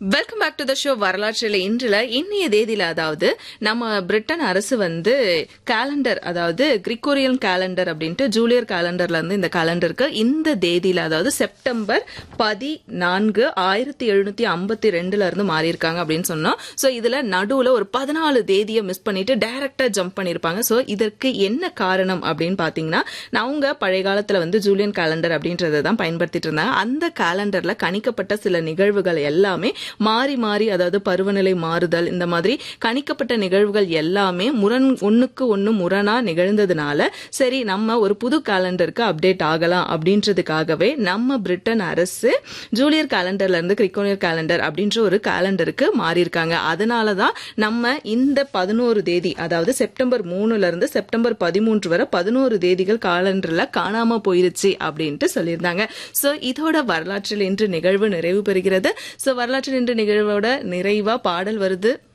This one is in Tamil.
welcome back to the show வரலாற்றில் இன்றுல இன்னைய தேதியில அதாவது நம்ம பிரிட்டன் அரசு வந்து கேலண்டர் அதாவது கிரிகோரியன் கேலண்டர் அப்படின்ட்டு ஜூலியர் கேலண்டர்ல இருந்து இந்த கேலண்டருக்கு இந்த தேதியில அதாவது செப்டம்பர் பதினான்கு ஆயிரத்தி எழுநூத்தி ஐம்பத்தி ரெண்டுல இருந்து மாறி இருக்காங்க அப்படின்னு சொன்னோம் சோ இதுல நடுவுல ஒரு பதினாலு தேதியை மிஸ் பண்ணிட்டு டைரக்டா ஜம்ப் பண்ணிருப்பாங்க சோ இதற்கு என்ன காரணம் அப்படின்னு பாத்தீங்கன்னா அவங்க பழைய காலத்துல வந்து ஜூலியன் கேலண்டர் அப்படின்றத தான் பயன்படுத்திட்டு இருந்தாங்க அந்த கேலண்டர்ல கணிக்கப்பட்ட சில நிகழ்வுகள் எல்லாமே மாறி மாறி அதாவது பருவநிலை மாறுதல் இந்த மாதிரி கணிக்கப்பட்ட நிகழ்வுகள் எல்லாமே முரண் ஒண்ணுக்கு ஒண்ணு முரணா நிகழ்ந்ததுனால சரி நம்ம ஒரு புது கேலண்டருக்கு அப்டேட் ஆகலாம் அப்படின்றதுக்காகவே நம்ம பிரிட்டன் அரசு ஜூலியர் கேலண்டர்ல இருந்து கிரிக்கோனியர் கேலண்டர் அப்படின்ற ஒரு கேலண்டருக்கு மாறி இருக்காங்க அதனாலதான் நம்ம இந்த பதினோரு தேதி அதாவது செப்டம்பர் மூணுல இருந்து செப்டம்பர் பதிமூன்று வரை பதினோரு தேதிகள் காலண்டர்ல காணாம போயிருச்சு அப்படின்ட்டு சொல்லியிருந்தாங்க சோ இதோட வரலாற்றில் இன்று நிகழ்வு நிறைவு பெறுகிறது சோ வரலாற்றில் இன்று நிகழ்வோட நிறைவா பாடல் வருது